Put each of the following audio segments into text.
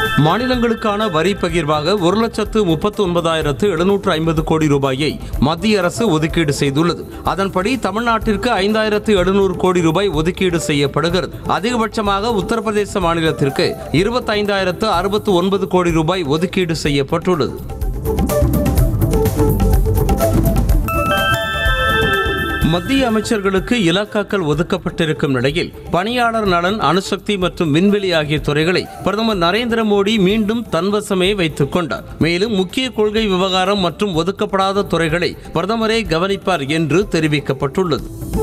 மாநிலங்களுக்கான வரி பகிர்வாக ஒரு லட்சத்து முப்பத்து ஒன்பதாயிரத்து எழுநூற்று ஐம்பது கோடி ரூபாயை மத்திய அரசு ஒதுக்கீடு செய்துள்ளது அதன்படி தமிழ்நாட்டிற்கு ஐந்தாயிரத்து எழுநூறு கோடி ரூபாய் ஒதுக்கீடு செய்யப்படுகிறது அதிகபட்சமாக உத்தரப்பிரதேச மாநிலத்திற்கு இருபத்தைந்தாயிரத்து அறுபத்து ஒன்பது கோடி ரூபாய் ஒதுக்கீடு செய்யப்பட்டுள்ளது மத்திய அமைச்சர்களுக்கு இலாக்காக்கள் ஒதுக்கப்பட்டிருக்கும் நிலையில் பணியாளர் நலன் அணுசக்தி மற்றும் விண்வெளி ஆகிய துறைகளை பிரதமர் நரேந்திர மோடி மீண்டும் தன்வசமே வைத்துக் கொண்டார் மேலும் முக்கிய கொள்கை விவகாரம் மற்றும் ஒதுக்கப்படாத துறைகளை பிரதமரே கவனிப்பார் என்று தெரிவிக்கப்பட்டுள்ளது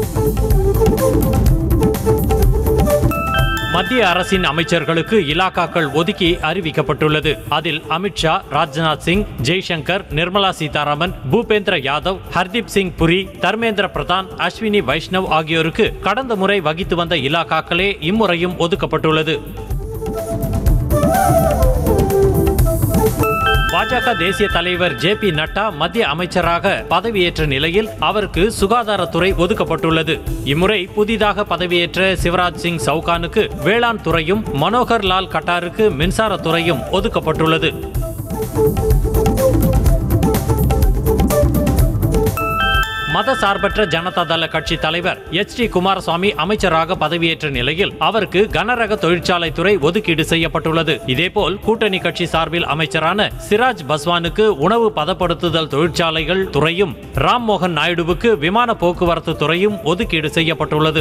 மத்திய அரசின் அமைச்சர்களுக்கு இலாக்காக்கள் ஒதுக்கி அறிவிக்கப்பட்டுள்ளது அதில் அமித்ஷா ராஜ்நாத் சிங் ஜெய்சங்கர் நிர்மலா சீதாராமன் பூபேந்திர யாதவ் ஹர்தீப் சிங் புரி தர்மேந்திர பிரதான் அஸ்வினி வைஷ்ணவ் ஆகியோருக்கு கடந்த முறை வகித்து வந்த இலாக்காக்களே இம்முறையும் ஒதுக்கப்பட்டுள்ளது பாஜக தேசிய தலைவர் ஜே பி நட்டா மத்திய அமைச்சராக பதவியேற்ற நிலையில் அவருக்கு சுகாதாரத்துறை ஒதுக்கப்பட்டுள்ளது இம்முறை புதிதாக பதவியேற்ற சிவராஜ் சிங் சவுகானுக்கு வேளாண் துறையும் மனோகர் லால் கட்டாருக்கு மின்சாரத்துறையும் ஒதுக்கப்பட்டுள்ளது மத சார்பற்ற ஜனதா தள கட்சி தலைவர் எச் டி குமாரசுவாமி அமைச்சராக பதவியேற்ற நிலையில் அவருக்கு கனரக தொழிற்சாலை துறை ஒதுக்கீடு செய்யப்பட்டுள்ளது இதேபோல் கூட்டணி கட்சி சார்பில் அமைச்சரான சிராஜ் பஸ்வானுக்கு உணவு பதப்படுத்துதல் தொழிற்சாலைகள் துறையும் ராம் மோகன் நாயுடுவுக்கு விமான போக்குவரத்து துறையும் ஒதுக்கீடு செய்யப்பட்டுள்ளது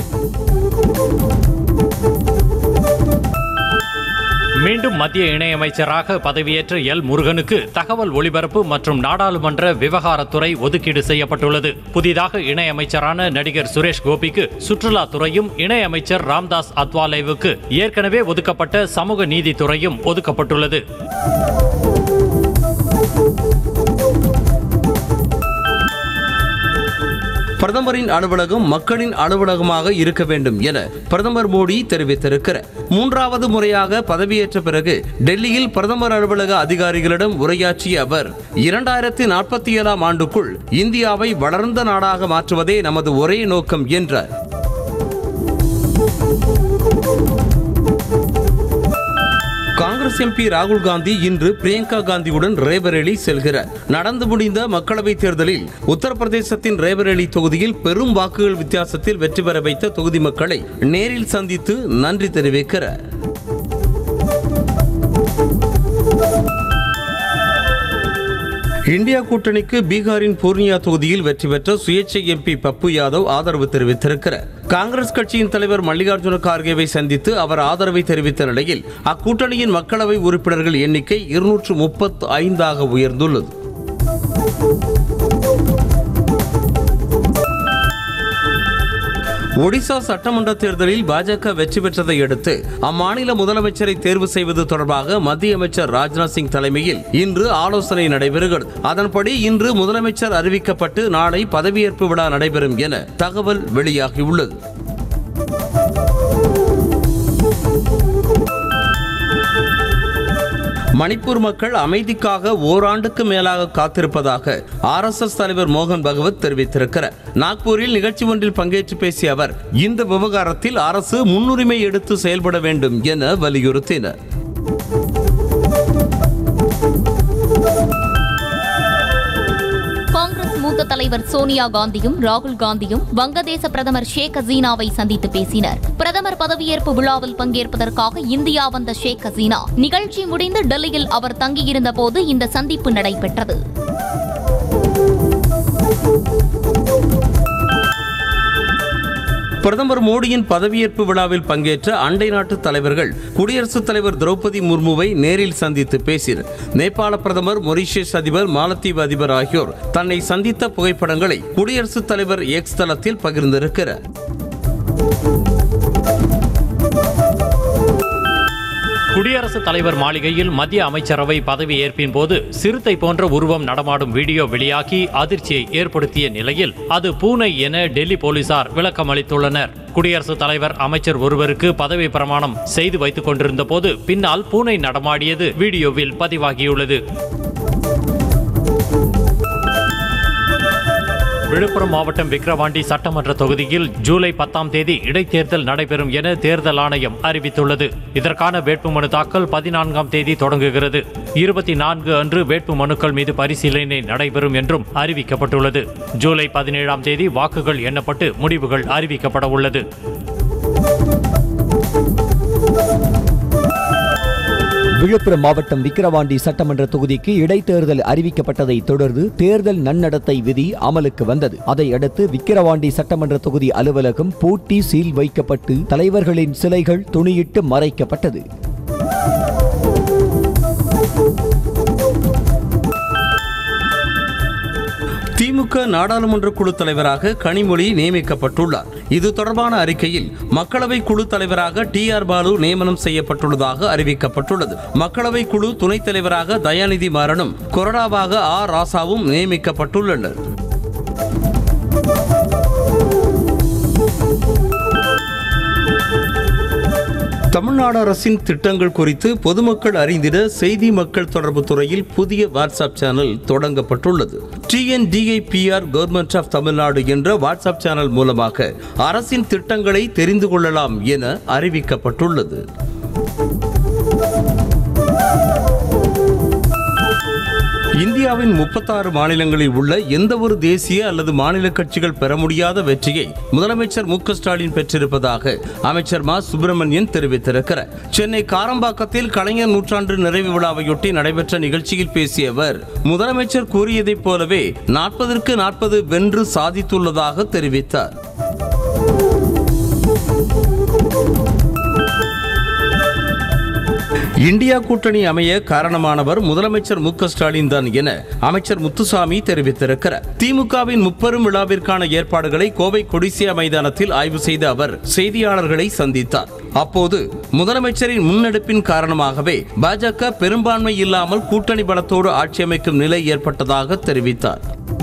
மீண்டும் மத்திய இணையமைச்சராக பதவியேற்ற எல் முருகனுக்கு தகவல் ஒலிபரப்பு மற்றும் நாடாளுமன்ற விவகாரத்துறை ஒதுக்கீடு செய்யப்பட்டுள்ளது புதிதாக இணையமைச்சரான நடிகர் சுரேஷ் கோபிக்கு சுற்றுலாத்துறையும் இணையமைச்சர் ராம்தாஸ் அத்வாலேவுக்கு ஏற்கனவே ஒதுக்கப்பட்ட சமூக நீதித்துறையும் ஒதுக்கப்பட்டுள்ளது பிரதமரின் அலுவலகம் மக்களின் அலுவலகமாக இருக்க வேண்டும் என பிரதமர் மோடி தெரிவித்திருக்கிறார் மூன்றாவது முறையாக பதவியேற்ற பிறகு டெல்லியில் பிரதமர் அலுவலக அதிகாரிகளிடம் உரையாற்றிய அவர் இரண்டாயிரத்தி நாற்பத்தி ஏழாம் ஆண்டுக்குள் இந்தியாவை வளர்ந்த நாடாக மாற்றுவதே நமது ஒரே நோக்கம் என்றார் காங்கிரஸ் எம்பி ராகுல் காந்தி இன்று பிரியங்கா காந்தியுடன் ரேபரேலி செல்கிறார் நடந்து முடிந்த மக்களவைத் தேர்தலில் உத்தரப்பிரதேசத்தின் ரேபரேலி தொகுதியில் பெரும் வாக்குகள் வித்தியாசத்தில் வெற்றி பெற வைத்த தொகுதி மக்களை நேரில் சந்தித்து நன்றி தெரிவிக்கிறார் இந்தியா கூட்டணிக்கு பீகாரின் பூர்ணியா தொகுதியில் வெற்றி பெற்ற சுயேட்சை எம்பி பப்பு யாதவ் ஆதரவு தெரிவித்திருக்கிறார் காங்கிரஸ் கட்சியின் தலைவர் மல்லிகார்ஜுன கார்கேவை சந்தித்து அவர் ஆதரவை தெரிவித்த நிலையில் அக்கூட்டணியின் மக்களவை உறுப்பினர்கள் எண்ணிக்கை இருநூற்று முப்பத்து ஐந்தாக உயர்ந்துள்ளது ஒடிசா சட்டமன்ற தேர்தலில் பாஜக வெற்றி பெற்றதை அடுத்து அம்மாநில முதலமைச்சரை தேர்வு செய்வது தொடர்பாக மத்திய அமைச்சர் ராஜ்நாத் சிங் தலைமையில் இன்று ஆலோசனை நடைபெறுகிறது அதன்படி இன்று முதலமைச்சர் அறிவிக்கப்பட்டு நாளை பதவியேற்பு விழா நடைபெறும் என தகவல் வெளியாகியுள்ளது மணிப்பூர் மக்கள் அமைதிக்காக ஓராண்டுக்கு மேலாக காத்திருப்பதாக ஆர்எஸ்எஸ் தலைவர் மோகன் பகவத் தெரிவித்திருக்கிறார் நாக்பூரில் நிகழ்ச்சி ஒன்றில் பங்கேற்று பேசிய அவர் இந்த விவகாரத்தில் அரசு முன்னுரிமை எடுத்து செயல்பட வேண்டும் என வலியுறுத்தினார் காங்கிரஸ் மூத்த தலைவர் சோனியா காந்தியும் ராகுல் காந்தியும் வங்கதேச பிரதமர் ஷேக் ஹசீனாவை சந்தித்து பேசினர் பிரதமர் பதவியேற்பு விழாவில் பங்கேற்பதற்காக இந்தியா வந்த ஷேக் ஹசீனா நிகழ்ச்சி முடிந்து டெல்லியில் அவர் தங்கியிருந்த போது இந்த சந்திப்பு நடைபெற்றது பிரதமர் மோடியின் பதவியேற்பு விழாவில் பங்கேற்ற அண்டை நாட்டு தலைவர்கள் குடியரசுத் தலைவர் திரௌபதி முர்முவை நேரில் சந்தித்து பேசினர் நேபாள பிரதமர் மொரிஷியஸ் அதிபர் மாலத்தீவு அதிபர் ஆகியோர் தன்னை சந்தித்த புகைப்படங்களை குடியரசுத் தலைவர் எக்ஸ் தளத்தில் பகிர்ந்திருக்கிறார் குடியரசுத் தலைவர் மாளிகையில் மத்திய அமைச்சரவை பதவியேற்பின் போது சிறுத்தை போன்ற உருவம் நடமாடும் வீடியோ வெளியாகி அதிர்ச்சியை ஏற்படுத்திய நிலையில் அது பூனை என டெல்லி போலீசார் விளக்கம் அளித்துள்ளனர் குடியரசுத் தலைவர் அமைச்சர் ஒருவருக்கு பதவி பிரமாணம் செய்து வைத்துக் கொண்டிருந்த போது பின்னால் பூனை நடமாடியது வீடியோவில் பதிவாகியுள்ளது விழுப்புரம் மாவட்டம் விக்கிரவாண்டி சட்டமன்ற தொகுதியில் ஜூலை பத்தாம் தேதி இடைத்தேர்தல் நடைபெறும் என தேர்தல் ஆணையம் அறிவித்துள்ளது இதற்கான வேட்புமனு தாக்கல் பதினான்காம் தேதி தொடங்குகிறது இருபத்தி நான்கு அன்று வேட்பு மனுக்கள் மீது பரிசீலனை நடைபெறும் என்றும் அறிவிக்கப்பட்டுள்ளது ஜூலை பதினேழாம் தேதி வாக்குகள் எண்ணப்பட்டு முடிவுகள் அறிவிக்கப்பட உள்ளது விழுப்புரம் மாவட்டம் விக்கிரவாண்டி சட்டமன்ற தொகுதிக்கு இடைத்தேர்தல் அறிவிக்கப்பட்டதை தொடர்ந்து தேர்தல் நன்னடத்தை விதி அமலுக்கு வந்தது அதையடுத்து விக்கிரவாண்டி சட்டமன்ற தொகுதி அலுவலகம் பூட்டி சீல் வைக்கப்பட்டு தலைவர்களின் சிலைகள் துணியிட்டு மறைக்கப்பட்டது திமுக நாடாளுமன்ற குழு தலைவராக கனிமொழி நியமிக்கப்பட்டுள்ளார் இது தொடர்பான அறிக்கையில் மக்களவை குழு தலைவராக டி ஆர் பாலு நியமனம் செய்யப்பட்டுள்ளதாக அறிவிக்கப்பட்டுள்ளது மக்களவை குழு துணைத் தலைவராக தயாநிதி மாறனும் கொறடாவாக ஆர் ராசாவும் நியமிக்கப்பட்டுள்ளனர் தமிழ்நாடு அரசின் திட்டங்கள் குறித்து பொதுமக்கள் அறிந்திட செய்தி மக்கள் தொடர்பு துறையில் புதிய வாட்ஸ்அப் சேனல் தொடங்கப்பட்டுள்ளது டிஎன்டிஐபிஆர் கவர்மெண்ட் ஆஃப் தமிழ்நாடு என்ற வாட்ஸ்அப் சேனல் மூலமாக அரசின் திட்டங்களை தெரிந்து கொள்ளலாம் என அறிவிக்கப்பட்டுள்ளது இந்தியாவின் முப்பத்தாறு மாநிலங்களில் உள்ள எந்த ஒரு தேசிய அல்லது மாநில கட்சிகள் பெற முடியாத வெற்றியை முதலமைச்சர் மு க ஸ்டாலின் பெற்றிருப்பதாக அமைச்சர் மா சுப்பிரமணியன் தெரிவித்திருக்கிறார் சென்னை காரம்பாக்கத்தில் கலைஞர் நூற்றாண்டு நிறைவு விழாவையொட்டி நடைபெற்ற நிகழ்ச்சியில் பேசிய அவர் முதலமைச்சர் கூறியதைப் போலவே நாற்பதற்கு நாற்பது வென்று சாதித்துள்ளதாக தெரிவித்தார் இந்தியா கூட்டணி அமைய காரணமானவர் முதலமைச்சர் மு க ஸ்டாலின் தான் என அமைச்சர் முத்துசாமி தெரிவித்திருக்கிறார் திமுகவின் முப்பெரும் விழாவிற்கான ஏற்பாடுகளை கோவை கொடிசியா மைதானத்தில் ஆய்வு செய்த அவர் செய்தியாளர்களை சந்தித்தார் அப்போது முதலமைச்சரின் முன்னெடுப்பின் காரணமாகவே பாஜக பெரும்பான்மை இல்லாமல் கூட்டணி பலத்தோடு ஆட்சி அமைக்கும் நிலை ஏற்பட்டதாக தெரிவித்தார்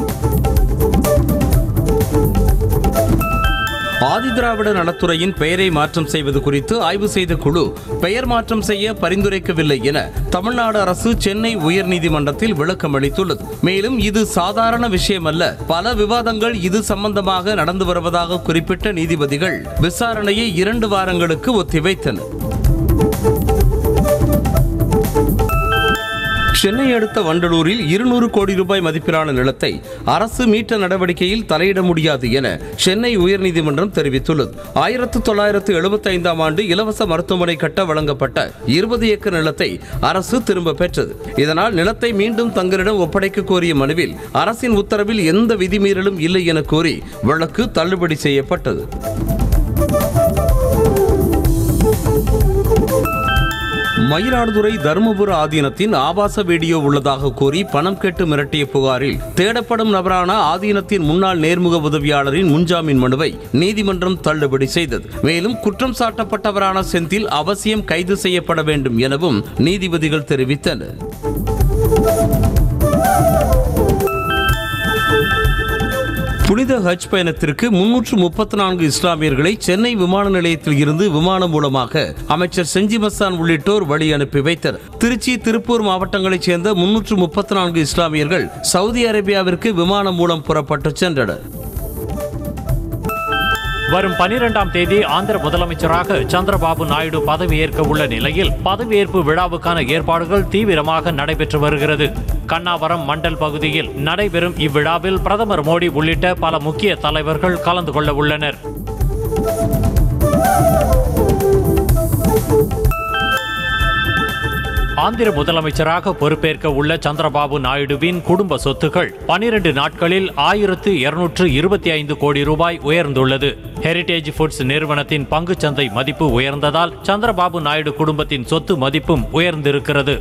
ஆதிதிராவிட நலத்துறையின் பெயரை மாற்றம் செய்வது குறித்து ஆய்வு செய்த குழு பெயர் மாற்றம் செய்ய பரிந்துரைக்கவில்லை என தமிழ்நாடு அரசு சென்னை உயர்நீதிமன்றத்தில் விளக்கம் அளித்துள்ளது மேலும் இது சாதாரண விஷயமல்ல பல விவாதங்கள் இது சம்பந்தமாக நடந்து வருவதாக குறிப்பிட்ட நீதிபதிகள் விசாரணையை இரண்டு வாரங்களுக்கு ஒத்திவைத்தனர் சென்னை அடுத்த வண்டலூரில் இருநூறு கோடி ரூபாய் மதிப்பிலான நிலத்தை அரசு மீட்ட நடவடிக்கையில் தலையிட முடியாது என சென்னை உயர்நீதிமன்றம் தெரிவித்துள்ளது ஆயிரத்து தொள்ளாயிரத்து எழுபத்தி ஐந்தாம் ஆண்டு இலவச மருத்துவமனை கட்ட வழங்கப்பட்ட இருபது ஏக்கர் நிலத்தை அரசு திரும்ப பெற்றது இதனால் நிலத்தை மீண்டும் தங்களிடம் ஒப்படைக்க கோரிய மனுவில் அரசின் உத்தரவில் எந்த விதிமீறலும் இல்லை என கூறி வழக்கு தள்ளுபடி செய்யப்பட்டது மயிலாடுதுறை தருமபுர ஆதீனத்தின் ஆபாச வீடியோ உள்ளதாக கூறி பணம் கேட்டு மிரட்டிய புகாரில் தேடப்படும் நபரான ஆதீனத்தின் முன்னாள் நேர்முக உதவியாளரின் முன்ஜாமீன் மனுவை நீதிமன்றம் தள்ளுபடி செய்தது மேலும் குற்றம் சாட்டப்பட்டவரான செந்தில் அவசியம் கைது செய்யப்பட வேண்டும் எனவும் நீதிபதிகள் தெரிவித்தனர் புனித ஹஜ் பயணத்திற்கு முன்னூற்று முப்பத்தி நான்கு இஸ்லாமியர்களை சென்னை விமான நிலையத்தில் இருந்து விமானம் மூலமாக அமைச்சர் செஞ்சி மஸ்தான் உள்ளிட்டோர் வழி அனுப்பி வைத்தனர் திருச்சி திருப்பூர் மாவட்டங்களைச் சேர்ந்த முன்னூற்று முப்பத்தி நான்கு இஸ்லாமியர்கள் சவுதி அரேபியாவிற்கு விமானம் மூலம் புறப்பட்டு சென்றனர் வரும் பனிரெண்டாம் தேதி ஆந்திர முதலமைச்சராக சந்திரபாபு நாயுடு பதவியேற்க உள்ள நிலையில் பதவியேற்பு விழாவுக்கான ஏற்பாடுகள் தீவிரமாக நடைபெற்று வருகிறது கண்ணாவரம் மண்டல் பகுதியில் நடைபெறும் இவ்விழாவில் பிரதமர் மோடி உள்ளிட்ட பல முக்கிய தலைவர்கள் கலந்து கொள்ள உள்ளனர் ஆந்திர முதலமைச்சராக பொறுப்பேற்க உள்ள சந்திரபாபு நாயுடுவின் குடும்ப சொத்துக்கள் பனிரெண்டு நாட்களில் ஆயிரத்து இருநூற்று இருபத்தி ஐந்து கோடி ரூபாய் உயர்ந்துள்ளது ஹெரிடேஜ் ஃபுட்ஸ் நிறுவனத்தின் பங்குச்சந்தை மதிப்பு உயர்ந்ததால் சந்திரபாபு நாயுடு குடும்பத்தின் சொத்து மதிப்பும் உயர்ந்திருக்கிறது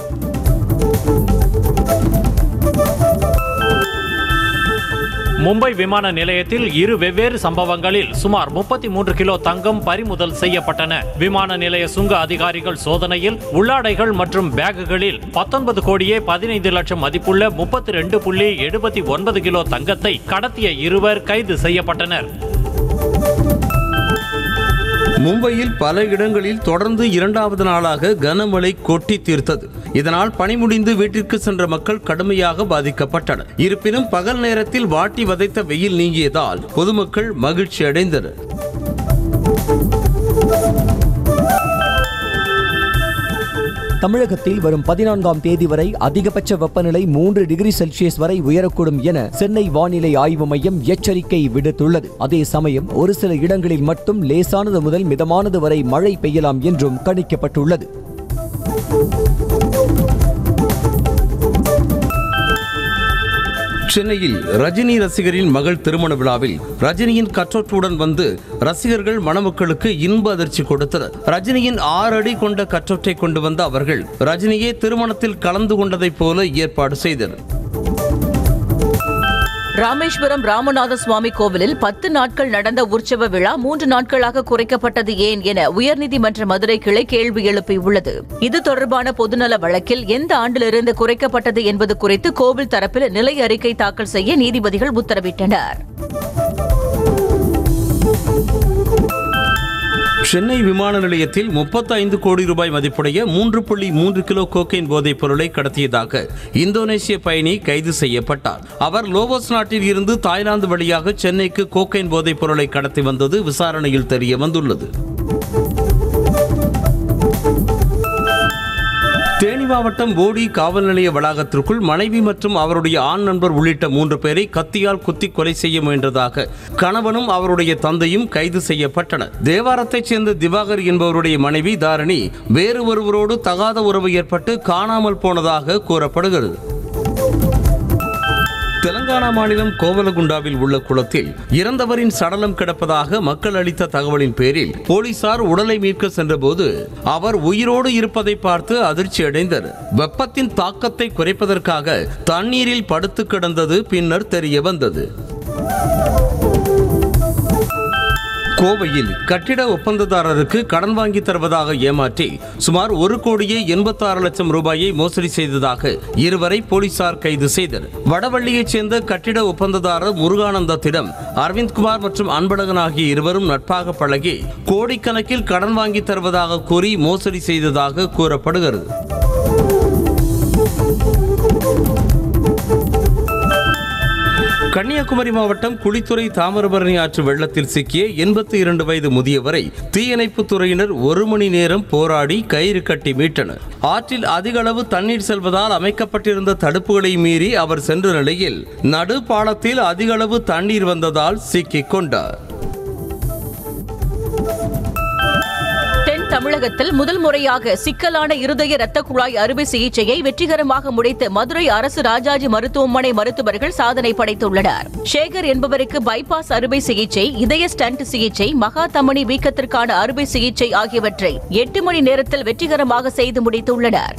மும்பை விமான நிலையத்தில் இரு வெவ்வேறு சம்பவங்களில் சுமார் முப்பத்தி மூன்று கிலோ தங்கம் பறிமுதல் செய்யப்பட்டன விமான நிலைய சுங்க அதிகாரிகள் சோதனையில் உள்ளாடைகள் மற்றும் பேக்குகளில் பத்தொன்பது கோடியே பதினைந்து லட்சம் மதிப்புள்ள முப்பத்தி ரெண்டு புள்ளி எழுபத்தி ஒன்பது கிலோ தங்கத்தை கடத்திய இருவர் கைது செய்யப்பட்டனர் மும்பையில் பல இடங்களில் தொடர்ந்து இரண்டாவது நாளாக கனமழை கொட்டி தீர்த்தது இதனால் பணி முடிந்து வீட்டிற்கு சென்ற மக்கள் கடுமையாக பாதிக்கப்பட்டனர் இருப்பினும் பகல் நேரத்தில் வாட்டி வதைத்த வெயில் நீங்கியதால் பொதுமக்கள் மகிழ்ச்சி அடைந்தனர் தமிழகத்தில் வரும் பதினான்காம் தேதி வரை அதிகபட்ச வெப்பநிலை மூன்று டிகிரி செல்சியஸ் வரை உயரக்கூடும் என சென்னை வானிலை ஆய்வு மையம் எச்சரிக்கை விடுத்துள்ளது அதே சமயம் ஒரு சில இடங்களில் மட்டும் லேசானது முதல் மிதமானது வரை மழை பெய்யலாம் என்றும் கணிக்கப்பட்டுள்ளது சென்னையில் ரஜினி ரசிகரின் மகள் திருமண விழாவில் ரஜினியின் கற்றோற்றுடன் வந்து ரசிகர்கள் மணமக்களுக்கு இன்ப அதிர்ச்சி கொடுத்தனர் ரஜினியின் ஆறு அடி கொண்ட கற்றொற்றை கொண்டு வந்த அவர்கள் ரஜினியே திருமணத்தில் கலந்து கொண்டதைப் போல ஏற்பாடு செய்தனர் ராமேஸ்வரம் ராமநாத சுவாமி கோவிலில் பத்து நாட்கள் நடந்த உற்சவ விழா மூன்று நாட்களாக குறைக்கப்பட்டது ஏன் என உயர்நீதிமன்ற மதுரை கிளை கேள்வி எழுப்பியுள்ளது இது தொடர்பான பொதுநல வழக்கில் எந்த ஆண்டிலிருந்து குறைக்கப்பட்டது என்பது குறித்து கோவில் தரப்பில் நிலை அறிக்கை தாக்கல் செய்ய நீதிபதிகள் உத்தரவிட்டனர் சென்னை விமான நிலையத்தில் 35 கோடி ரூபாய் மதிப்புடைய மூன்று புள்ளி மூன்று கிலோ கோக்கைன் போதைப் பொருளை கடத்தியதாக இந்தோனேசிய பயணி கைது செய்யப்பட்டார் அவர் லோவோஸ் நாட்டில் இருந்து தாய்லாந்து வழியாக சென்னைக்கு கோக்கைன் போதைப் பொருளை கடத்தி வந்தது விசாரணையில் தெரிய வந்துள்ளது தேனி மாவட்டம் போடி காவல் நிலைய வளாகத்திற்குள் மனைவி மற்றும் அவருடைய ஆண் நண்பர் உள்ளிட்ட மூன்று பேரை கத்தியால் குத்தி கொலை செய்ய முயன்றதாக கணவனும் அவருடைய தந்தையும் கைது செய்யப்பட்டனர் தேவாரத்தைச் சேர்ந்த திவாகர் என்பவருடைய மனைவி தாரணி வேறு ஒருவரோடு தகாத உறவு ஏற்பட்டு காணாமல் போனதாக கூறப்படுகிறது தெலங்கானா மாநிலம் கோவலகுண்டாவில் உள்ள குளத்தில் இறந்தவரின் சடலம் கிடப்பதாக மக்கள் அளித்த தகவலின் பேரில் போலீசார் உடலை மீட்க சென்றபோது அவர் உயிரோடு இருப்பதை பார்த்து அதிர்ச்சி அடைந்தனர் வெப்பத்தின் தாக்கத்தை குறைப்பதற்காக தண்ணீரில் படுத்து கிடந்தது பின்னர் தெரிய வந்தது கோவையில் கட்டிட ஒப்பந்ததாரருக்கு கடன் வாங்கி தருவதாக ஏமாற்றி சுமார் ஒரு கோடியே எண்பத்தாறு லட்சம் ரூபாயை மோசடி செய்ததாக இருவரை போலீசார் கைது செய்தனர் வடவள்ளியைச் சேர்ந்த கட்டிட ஒப்பந்ததாரர் முருகானந்தத்திடம் அரவிந்த்குமார் மற்றும் அன்பழகன் ஆகிய இருவரும் நட்பாக பழகி கோடிக்கணக்கில் கடன் வாங்கி தருவதாக கூறி மோசடி செய்ததாக கூறப்படுகிறது கன்னியாகுமரி மாவட்டம் குளித்துறை தாமிரபரணி ஆற்று வெள்ளத்தில் சிக்கிய எண்பத்தி இரண்டு வயது முதியவரை தீயணைப்புத் துறையினர் ஒரு மணி நேரம் போராடி கயிறு கட்டி மீட்டனர் ஆற்றில் அதிக அளவு தண்ணீர் செல்வதால் அமைக்கப்பட்டிருந்த தடுப்புகளை மீறி அவர் சென்ற நிலையில் நடு பாலத்தில் அதிக அளவு தண்ணீர் வந்ததால் சிக்கிக் கொண்டார் தென் தமிழகத்தில் முதல் முறையாக சிக்கலான இருதய இரத்த குழாய் அறுவை சிகிச்சையை வெற்றிகரமாக முடித்து மதுரை அரசு ராஜாஜி மருத்துவமனை மருத்துவர்கள் சாதனை படைத்துள்ளனர் சேகர் என்பவருக்கு பைபாஸ் அறுவை சிகிச்சை இதய ஸ்டண்ட் சிகிச்சை மகா தமனி வீக்கத்திற்கான அறுவை சிகிச்சை ஆகியவற்றை எட்டு மணி நேரத்தில் வெற்றிகரமாக செய்து முடித்துள்ளனர்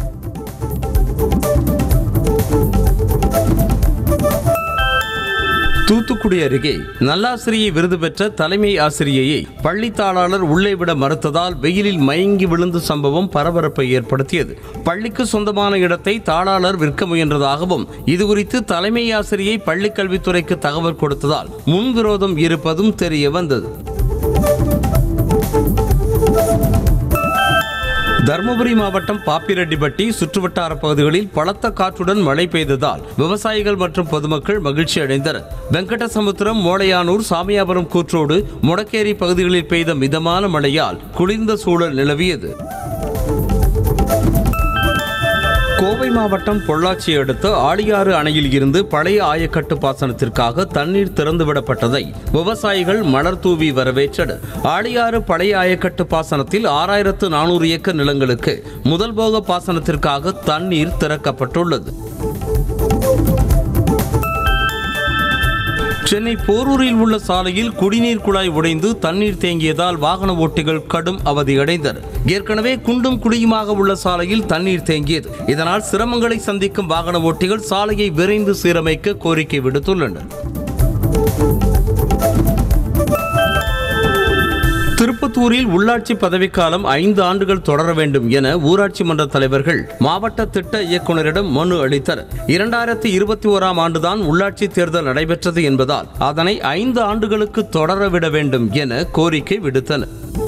தூத்துக்குடி அருகே நல்லாசிரியை விருது பெற்ற தலைமை ஆசிரியையை பள்ளி தாளாளர் உள்ளே விட மறுத்ததால் வெயிலில் மயங்கி விழுந்த சம்பவம் பரபரப்பை ஏற்படுத்தியது பள்ளிக்கு சொந்தமான இடத்தை தாளாளர் விற்க முயன்றதாகவும் இதுகுறித்து தலைமை ஆசிரியை பள்ளிக் கல்வித்துறைக்கு தகவல் கொடுத்ததால் முன்விரோதம் இருப்பதும் தெரிய வந்தது தருமபுரி மாவட்டம் பாப்பிரெட்டிப்பட்டி சுற்றுவட்டார பகுதிகளில் பலத்த காற்றுடன் மழை பெய்ததால் விவசாயிகள் மற்றும் பொதுமக்கள் மகிழ்ச்சி அடைந்தனர் வெங்கடசமுத்திரம் மோடையானூர் சாமியாபுரம் கூற்றோடு முடக்கேரி பகுதிகளில் பெய்த மிதமான மழையால் குளிர்ந்த சூழல் நிலவியது கோவை மாவட்டம் பொள்ளாச்சி அடுத்த ஆழியாறு அணையில் இருந்து பழைய ஆயக்கட்டு பாசனத்திற்காக தண்ணீர் திறந்துவிடப்பட்டதை விவசாயிகள் மலர் தூவி வரவேற்றனர் ஆழியாறு பழைய ஆயக்கட்டு பாசனத்தில் ஆறாயிரத்து நானூறு ஏக்கர் நிலங்களுக்கு முதல் போக பாசனத்திற்காக தண்ணீர் திறக்கப்பட்டுள்ளது சென்னை போரூரில் உள்ள சாலையில் குடிநீர் குழாய் உடைந்து தண்ணீர் தேங்கியதால் வாகன ஓட்டிகள் கடும் அவதியடைந்தனர் ஏற்கனவே குண்டும் குழியுமாக உள்ள சாலையில் தண்ணீர் தேங்கியது இதனால் சிரமங்களை சந்திக்கும் வாகன ஓட்டிகள் சாலையை விரைந்து சீரமைக்க கோரிக்கை விடுத்துள்ளனர் திருப்பத்தூர் குருத்தூரில் உள்ளாட்சி பதவிக்காலம் ஐந்து ஆண்டுகள் தொடர வேண்டும் என ஊராட்சி மன்ற தலைவர்கள் மாவட்ட திட்ட இயக்குநரிடம் மனு அளித்தனர் இரண்டாயிரத்தி இருபத்தி ஓராம் ஆண்டுதான் உள்ளாட்சி தேர்தல் நடைபெற்றது என்பதால் அதனை ஐந்து ஆண்டுகளுக்கு தொடரவிட வேண்டும் என கோரிக்கை விடுத்தனர்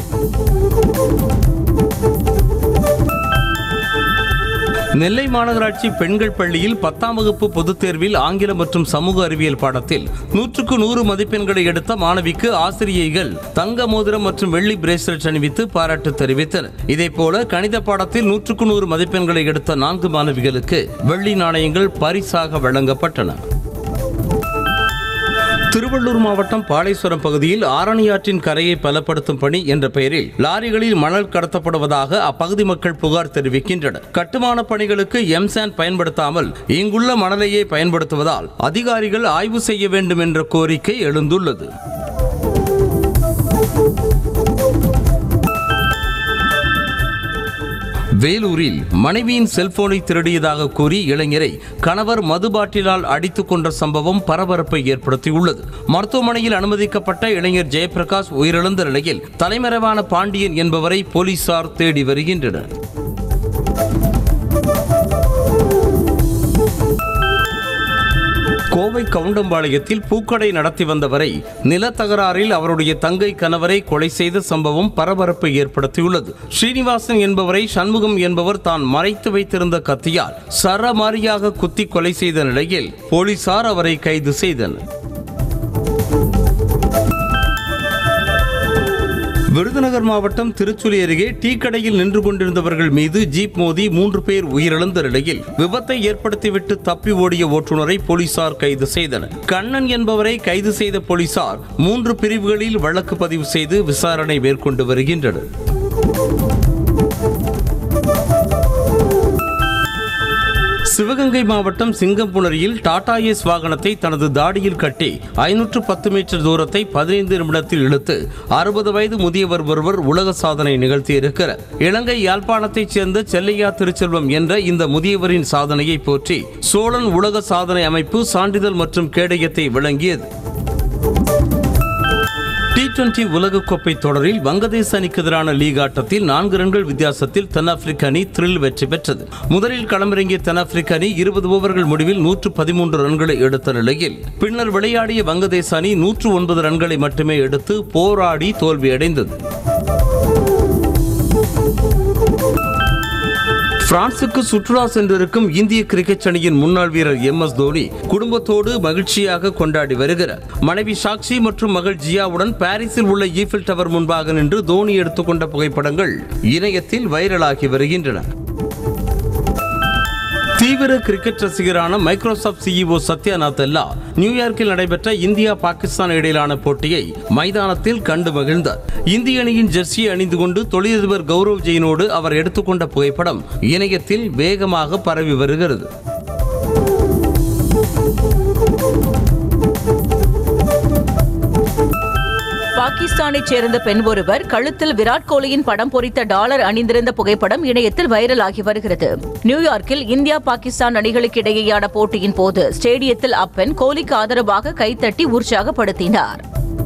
நெல்லை மாநகராட்சி பெண்கள் பள்ளியில் பத்தாம் வகுப்பு பொதுத் தேர்வில் ஆங்கிலம் மற்றும் சமூக அறிவியல் பாடத்தில் நூற்றுக்கு நூறு மதிப்பெண்களை எடுத்த மாணவிக்கு ஆசிரியைகள் தங்க மோதிரம் மற்றும் வெள்ளி பிரேஸ்லெட் அணிவித்து பாராட்டு தெரிவித்தனர் இதேபோல கணித பாடத்தில் நூற்றுக்கு நூறு மதிப்பெண்களை எடுத்த நான்கு மாணவிகளுக்கு வெள்ளி நாணயங்கள் பரிசாக வழங்கப்பட்டன திருவள்ளூர் மாவட்டம் பாலேஸ்வரம் பகுதியில் ஆரணியாற்றின் கரையை பலப்படுத்தும் பணி என்ற பெயரில் லாரிகளில் மணல் கடத்தப்படுவதாக அப்பகுதி மக்கள் புகார் தெரிவிக்கின்றனர் கட்டுமான பணிகளுக்கு எம்சான் பயன்படுத்தாமல் இங்குள்ள மணலையே பயன்படுத்துவதால் அதிகாரிகள் ஆய்வு செய்ய வேண்டும் என்ற கோரிக்கை எழுந்துள்ளது வேலூரில் மனைவியின் செல்போனை திருடியதாக கூறி இளைஞரை கணவர் மது பாட்டிலால் அடித்துக் கொன்ற சம்பவம் பரபரப்பை ஏற்படுத்தியுள்ளது மருத்துவமனையில் அனுமதிக்கப்பட்ட இளைஞர் ஜெயபிரகாஷ் உயிரிழந்த நிலையில் தலைமறைவான பாண்டியன் என்பவரை போலீசார் தேடி வருகின்றனர் கோவை கவுண்டம்பாளையத்தில் பூக்கடை நடத்தி வந்தவரை நிலத்தகராறில் அவருடைய தங்கை கணவரை கொலை செய்த சம்பவம் பரபரப்பை ஏற்படுத்தியுள்ளது ஸ்ரீனிவாசன் என்பவரை சண்முகம் என்பவர் தான் மறைத்து வைத்திருந்த கத்தியால் சரமாரியாக குத்தி கொலை செய்த நிலையில் போலீசார் அவரை கைது செய்தனர் விருதுநகர் மாவட்டம் திருச்சுழி அருகே டீ கடையில் நின்று கொண்டிருந்தவர்கள் மீது ஜீப் மோதி மூன்று பேர் உயிரிழந்த நிலையில் விபத்தை ஏற்படுத்திவிட்டு தப்பி ஓடிய ஓட்டுநரை போலீசார் கைது செய்தனர் கண்ணன் என்பவரை கைது செய்த போலீசார் மூன்று பிரிவுகளில் வழக்கு பதிவு செய்து விசாரணை மேற்கொண்டு வருகின்றனர் சிவகங்கை மாவட்டம் சிங்கம்புணரியில் டாடா ஏஸ் வாகனத்தை தனது தாடியில் கட்டி ஐநூற்று பத்து மீட்டர் தூரத்தை பதினைந்து நிமிடத்தில் இழுத்து அறுபது வயது முதியவர் ஒருவர் உலக சாதனை நிகழ்த்தியிருக்கிறார் இலங்கை யாழ்ப்பாணத்தைச் சேர்ந்த செல்லையா திருச்செல்வம் என்ற இந்த முதியவரின் சாதனையை போற்றி சோழன் உலக சாதனை அமைப்பு சான்றிதழ் மற்றும் கேடயத்தை வழங்கியது டி டுவெண்டி உலகக்கோப்பை தொடரில் வங்கதேச அணிக்கு எதிரான லீக் ஆட்டத்தில் நான்கு ரன்கள் வித்தியாசத்தில் தென்னாப்பிரிக்க அணி த்ரில் வெற்றி பெற்றது முதலில் களமிறங்கிய தென்னாப்பிரிக்க அணி இருபது ஓவர்கள் முடிவில் நூற்று பதிமூன்று ரன்களை எடுத்த நிலையில் பின்னர் விளையாடிய வங்கதேச அணி நூற்று ஒன்பது ரன்களை மட்டுமே எடுத்து போராடி தோல்வியடைந்தது பிரான்சுக்கு சுற்றுலா சென்றிருக்கும் இந்திய கிரிக்கெட் அணியின் முன்னாள் வீரர் எம் எஸ் தோனி குடும்பத்தோடு மகிழ்ச்சியாக கொண்டாடி வருகிறார் மனைவி சாக்ஷி மற்றும் மகள் ஜியாவுடன் பாரிஸில் உள்ள ஈஃபில் டவர் முன்பாக நின்று தோனி எடுத்துக்கொண்ட புகைப்படங்கள் இணையத்தில் வைரலாகி வருகின்றன தீவிர கிரிக்கெட் ரசிகரான மைக்ரோசாப்ட் சிஇஓ சத்யா நாத்தல்லா நியூயார்க்கில் நடைபெற்ற இந்தியா பாகிஸ்தான் இடையிலான போட்டியை மைதானத்தில் கண்டு மகிழ்ந்தார் இந்திய அணியின் ஜெர்சியை அணிந்து கொண்டு தொழிலதிபர் கௌரவ் ஜெயினோடு அவர் எடுத்துக்கொண்ட புகைப்படம் இணையத்தில் வேகமாக பரவி வருகிறது பாகிஸ்தானைச் சேர்ந்த பெண் ஒருவர் கழுத்தில் விராட் கோலியின் படம் பொறித்த டாலர் அணிந்திருந்த புகைப்படம் இணையத்தில் வைரலாகி வருகிறது நியூயார்க்கில் இந்தியா பாகிஸ்தான் அணிகளுக்கு இடையேயான போட்டியின் போது ஸ்டேடியத்தில் அப்பெண் கோலிக்கு ஆதரவாக கைத்தட்டி உற்சாகப்படுத்தினார்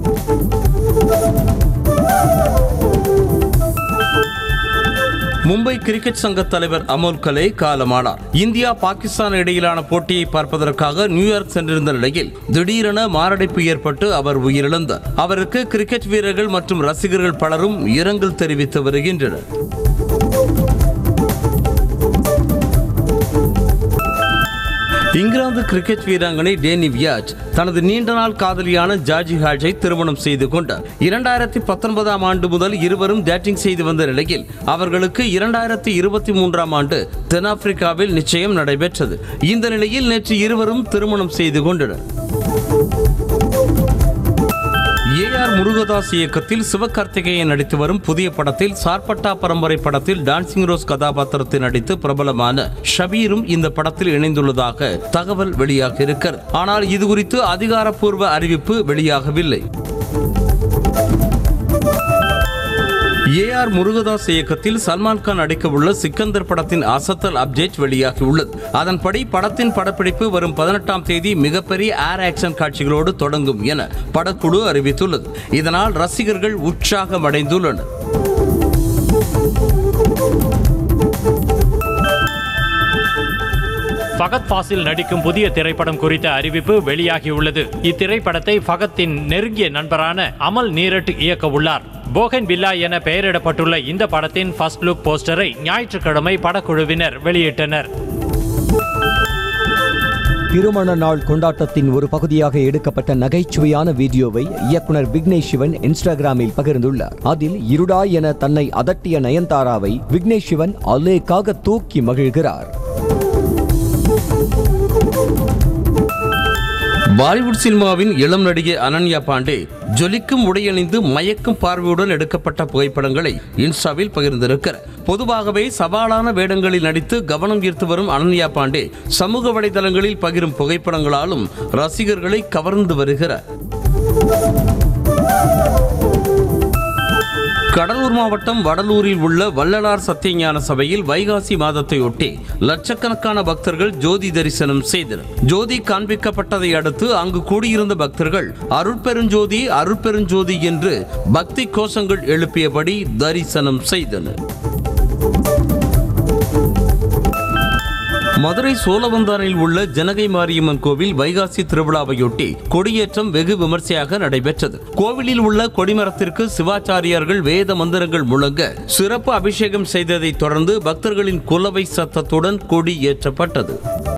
மும்பை கிரிக்கெட் சங்க தலைவர் அமோல் கலே காலமானார் இந்தியா பாகிஸ்தான் இடையிலான போட்டியை பார்ப்பதற்காக நியூயார்க் சென்றிருந்த நிலையில் திடீரென மாரடைப்பு ஏற்பட்டு அவர் உயிரிழந்தார் அவருக்கு கிரிக்கெட் வீரர்கள் மற்றும் ரசிகர்கள் பலரும் இரங்கல் தெரிவித்து வருகின்றனர் இங்கிலாந்து கிரிக்கெட் வீராங்கனை டேனி வியாஜ் தனது நீண்ட நாள் காதலியான ஜார்ஜி ஹாஜை திருமணம் செய்து கொண்டார் இரண்டாயிரத்தி பத்தொன்பதாம் ஆண்டு முதல் இருவரும் டேட்டிங் செய்து வந்த நிலையில் அவர்களுக்கு இரண்டாயிரத்தி இருபத்தி மூன்றாம் ஆண்டு தென்னாப்பிரிக்காவில் நிச்சயம் நடைபெற்றது இந்த நிலையில் நேற்று இருவரும் திருமணம் செய்து கொண்டனர் ஏஆர் முருகதாஸ் இயக்கத்தில் சிவகார்த்திகேயன் நடித்து வரும் புதிய படத்தில் சார்பட்டா பரம்பரை படத்தில் டான்சிங் ரோஸ் கதாபாத்திரத்தில் நடித்து பிரபலமான ஷபீரும் இந்த படத்தில் இணைந்துள்ளதாக தகவல் வெளியாக இருக்கிறது ஆனால் இது குறித்து அதிகாரப்பூர்வ அறிவிப்பு வெளியாகவில்லை ஏ ஆர் முருகதாஸ் இயக்கத்தில் சல்மான் கான் நடிக்கவுள்ள சிக்கந்தர் படத்தின் அசத்தல் அப்டேட் வெளியாகியுள்ளது அதன்படி படத்தின் படப்பிடிப்பு வரும் பதினெட்டாம் தேதி மிகப்பெரிய ஏர் ஆக்ஷன் காட்சிகளோடு தொடங்கும் என படக்குழு அறிவித்துள்ளது இதனால் ரசிகர்கள் உற்சாகம் அடைந்துள்ளனர் ஃபகத் ஃபாசில் நடிக்கும் புதிய திரைப்படம் குறித்த அறிவிப்பு வெளியாகியுள்ளது இத்திரைப்படத்தை ஃபகத்தின் நெருங்கிய நண்பரான அமல் நீரட் இயக்க உள்ளார் போகன் பில்லா என பெயரிடப்பட்டுள்ள இந்த படத்தின் ஃபர்ஸ்ட் லுக் போஸ்டரை ஞாயிற்றுக்கிழமை படக்குழுவினர் வெளியிட்டனர் திருமண நாள் கொண்டாட்டத்தின் ஒரு பகுதியாக எடுக்கப்பட்ட நகைச்சுவையான வீடியோவை இயக்குனர் விக்னேஷ் சிவன் இன்ஸ்டாகிராமில் பகிர்ந்துள்ளார் அதில் இருடா என தன்னை அதட்டிய நயன்தாராவை விக்னேஷ் சிவன் அலேக்காக தூக்கி மகிழ்கிறார் பாலிவுட் சினிமாவின் இளம் நடிகை அனன்யா பாண்டே ஜொலிக்கும் உடையணிந்து மயக்கும் பார்வையுடன் எடுக்கப்பட்ட புகைப்படங்களை இன்ஸ்டாவில் பகிர்ந்திருக்கிறார் பொதுவாகவே சவாலான வேடங்களில் நடித்து கவனம் ஈர்த்து வரும் அனன்யா பாண்டே சமூக வலைதளங்களில் பகிரும் புகைப்படங்களாலும் ரசிகர்களை கவர்ந்து வருகிறார் கடலூர் மாவட்டம் வடலூரில் உள்ள வள்ளலார் சத்தியஞான சபையில் வைகாசி மாதத்தையொட்டி லட்சக்கணக்கான பக்தர்கள் ஜோதி தரிசனம் செய்தனர் ஜோதி காண்பிக்கப்பட்டதை அடுத்து அங்கு கூடியிருந்த பக்தர்கள் அருட்பெருஞ்சோதி அருட்பெருஞ்சோதி என்று பக்தி கோஷங்கள் எழுப்பியபடி தரிசனம் செய்தனர் மதுரை சோழவந்தானில் உள்ள ஜனகை மாரியம்மன் கோவில் வைகாசி திருவிழாவையொட்டி கொடியேற்றம் வெகு விமர்சையாக நடைபெற்றது கோவிலில் உள்ள கொடிமரத்திற்கு சிவாச்சாரியார்கள் வேத மந்திரங்கள் முழங்க சிறப்பு அபிஷேகம் செய்ததைத் தொடர்ந்து பக்தர்களின் குலவை சத்தத்துடன் கொடி ஏற்றப்பட்டது